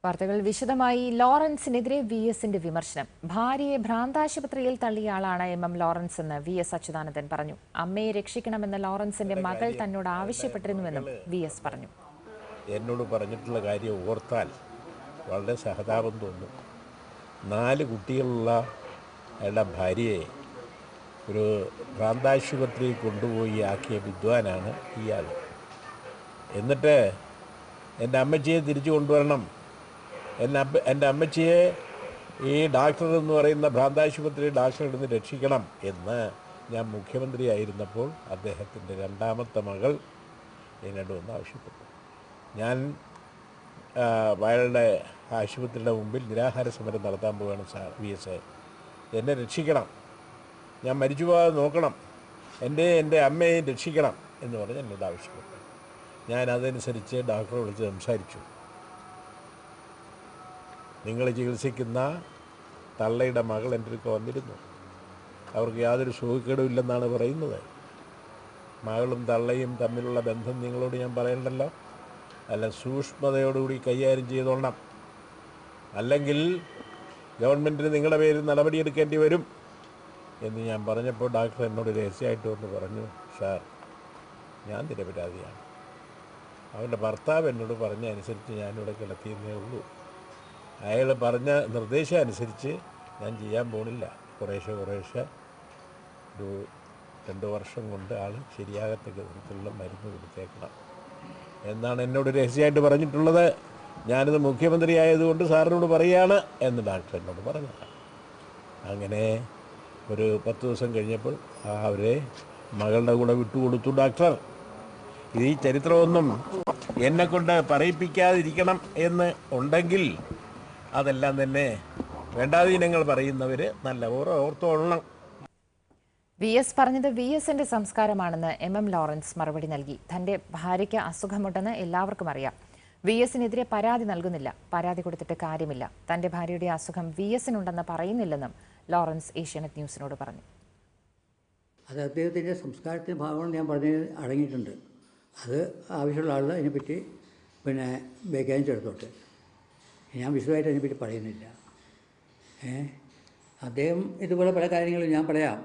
വാർത്തകൾ വിശദമായി ലോറൻസിനെതിരെ വി എസിന്റെ വിമർശനം ഭാര്യയെ ഭ്രാന്താശുപത്രിയിൽ തള്ളിയ ആളാണ് എം എം ലോറൻസ് എന്ന് വി എസ് അച്യുതാനന്ദൻ പറഞ്ഞു അമ്മയെ രക്ഷിക്കണമെന്ന് ലോറൻസിന്റെ മകൾ തന്നോട് ആവശ്യപ്പെട്ടിരുന്നുവെന്നും വി എസ് പറഞ്ഞു എന്നോട് പറഞ്ഞിട്ടുള്ള കാര്യം ഓർത്താൽ വളരെ സഹതാപം തോന്നും നാല് കുട്ടികളുള്ള അയാളുടെ ഭാര്യയെ ഒരു ഭ്രാന്താശുപത്രിയിൽ കൊണ്ടുപോയി ആക്കിയ വിദ്വാനാണ് ഇയാൾ എന്നിട്ട് എൻ്റെ അമ്മച്ചിയെ തിരിച്ചു കൊണ്ടുവരണം എന്നെ അപ്പ എൻ്റെ അമ്മച്ചിയെ ഈ ഡാക്ടർ എന്ന് പറയുന്ന ഭ്രാന്താശുപത്രി ഡാക്ടറിൽ നിന്ന് രക്ഷിക്കണം എന്ന് ഞാൻ മുഖ്യമന്ത്രിയായിരുന്നപ്പോൾ അദ്ദേഹത്തിൻ്റെ രണ്ടാമത്തെ മകൾ എന്നോട് വന്ന് ആവശ്യപ്പെട്ടു ഞാൻ ആ, അയാളുടെ ആശുപത്രിയുടെ മുമ്പിൽ നിരാഹാര സമരം നടത്താൻ പോവുകയാണ് സാർ വി എസ് എ എന്നെ രക്ഷിക്കണം ഞാൻ മരിച്ചു പോകാതെ നോക്കണം എൻ്റെ എൻ്റെ അമ്മയെ രക്ഷിക്കണം എന്ന് പറഞ്ഞ് എന്നോട് ആവശ്യപ്പെട്ടു ഞാൻ അതനുസരിച്ച് ഡോക്ടറെ വിളിച്ച് സംസാരിച്ചു നിങ്ങൾ ചികിത്സിക്കുന്ന തള്ളയുടെ മകൾ എൻ്റെ അടുക്ക വന്നിരുന്നു അവർക്ക് യാതൊരു സുഖക്കേടും ഇല്ലെന്നാണ് പറയുന്നത് മകളും തള്ളയും തമ്മിലുള്ള ബന്ധം നിങ്ങളോട് ഞാൻ പറയണ്ടല്ലോ അല്ല സൂക്ഷ്മതയോടുകൂടി കൈകാര്യം ചെയ്തോളണം അല്ലെങ്കിൽ ഗവൺമെൻറ്റിന് നിങ്ങളുടെ പേരിൽ നടപടിയെടുക്കേണ്ടി വരും എന്ന് ഞാൻ പറഞ്ഞപ്പോൾ ഡോക്ടർ എന്നോട് രഹസ്യമായിട്ട് വന്ന് പറഞ്ഞു സാർ ഞാൻ നിരപരാധിയാണ് അവൻ്റെ ഭർത്താവ് എന്നോട് പറഞ്ഞ അനുസരിച്ച് ഞാനിവിടെ കിടത്തിയെന്നേ ഉള്ളൂ അയാൾ പറഞ്ഞ നിർദ്ദേശം അനുസരിച്ച് ഞാൻ ചെയ്യാൻ പോണില്ല കുറേശ്ശെ കുറേശ്ശെ ഒരു രണ്ട് വർഷം കൊണ്ട് ആൾ ശരിയാകത്തക്ക വിധത്തിലുള്ള മരുന്ന് കൊടുത്തേക്കണം എന്നാണ് എന്നോട് രഹസ്യമായിട്ട് പറഞ്ഞിട്ടുള്ളത് ഞാനിത് മുഖ്യമന്ത്രി ആയതുകൊണ്ട് സാറിനോട് പറയുകയാണ് എന്ന് ഡോക്ടർ എന്നോട് പറഞ്ഞത് അങ്ങനെ ഒരു പത്ത് ദിവസം കഴിഞ്ഞപ്പോൾ ആ അവരെ മകളുടെ കൂടെ വിട്ടുകൊടുത്തു ഡോക്ടർ ഇത് ഈ ചരിത്രമൊന്നും എന്നെ കൊണ്ട് പറയിപ്പിക്കാതിരിക്കണം എന്ന് ഉണ്ടെങ്കിൽ അതെല്ലാം തന്നെ വേണ്ടാതീനങ്ങൾ പറയുന്നവർ നല്ല ഓരോ ഓർത്തോളണം വി എസ് പറഞ്ഞത് വി എസിന്റെ സംസ്കാരമാണെന്ന് എം എം ലോറൻസ് മറുപടി നൽകി തന്റെ ഭാര്യയ്ക്ക് അസുഖമുണ്ടെന്ന് എല്ലാവർക്കും അറിയാം വി എസിനെതിരെ പരാതി നൽകുന്നില്ല പരാതി കൊടുത്തിട്ട് കാര്യമില്ല തന്റെ ഭാര്യയുടെ അസുഖം വി എസിനുണ്ടെന്ന് പറയുന്നില്ലെന്നും ലോറൻസ് ഏഷ്യാനെറ്റ് ന്യൂസിനോട് പറഞ്ഞു അത് അദ്ദേഹത്തിൻ്റെ സംസ്കാരത്തിൻ്റെ ഭാഗമാണ് ഞാൻ പറഞ്ഞത് അടങ്ങിയിട്ടുണ്ട് അത് ആവശ്യമുള്ള ആൾ അതിനെപ്പറ്റി പിന്നെ വ്യാഖ്യാനിച്ചെടുത്തോട്ടെ ഞാൻ വിശദമായിട്ട് അതിനെപ്പറ്റി പറയുന്നില്ല ഏ അദ്ദേഹം ഇതുപോലെ പല കാര്യങ്ങളും ഞാൻ പറയാം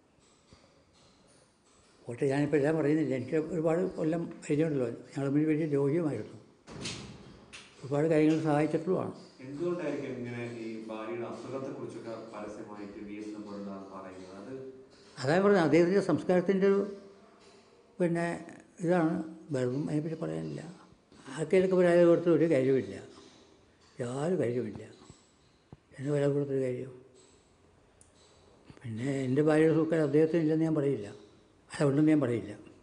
പോട്ടെ ഞാനിപ്പോൾ എല്ലാം പറയുന്നില്ല എനിക്ക് ഒരുപാട് കൊല്ലം പരിചയമുണ്ടല്ലോ ഞങ്ങൾ തമ്മിൽ വലിയ രോഗിയുമായിരുന്നു ഒരുപാട് കാര്യങ്ങൾ സഹായിച്ചിട്ടുള്ളതാണ് എന്തുകൊണ്ടായിരിക്കും ഇങ്ങനെ ഈ ഭാര്യയുടെ അസുഖത്തെ കുറിച്ചൊക്കെ പരസ്യമായിട്ട് വി എസ് പോലുള്ള പറയുന്നത് അത് അതായത് പറഞ്ഞത് അദ്ദേഹത്തിൻ്റെ സംസ്കാരത്തിൻ്റെ ഒരു പിന്നെ ഇതാണ് വെറും അതിനെപ്പറ്റി പറയാനില്ല ആർക്കെങ്കിലൊക്കെ പരാതി കൊടുത്ത ഒരു കാര്യമില്ല യാതൊരു കാര്യമില്ല എന്ന് പരാതി കൊടുത്തൊരു കാര്യം പിന്നെ എൻ്റെ ഭാര്യയുടെ സുഖം അദ്ദേഹത്തിന് ഇല്ലെന്ന് ഞാൻ പറയില്ല അതുകൊണ്ടൊന്നും ഞാൻ പറയില്ല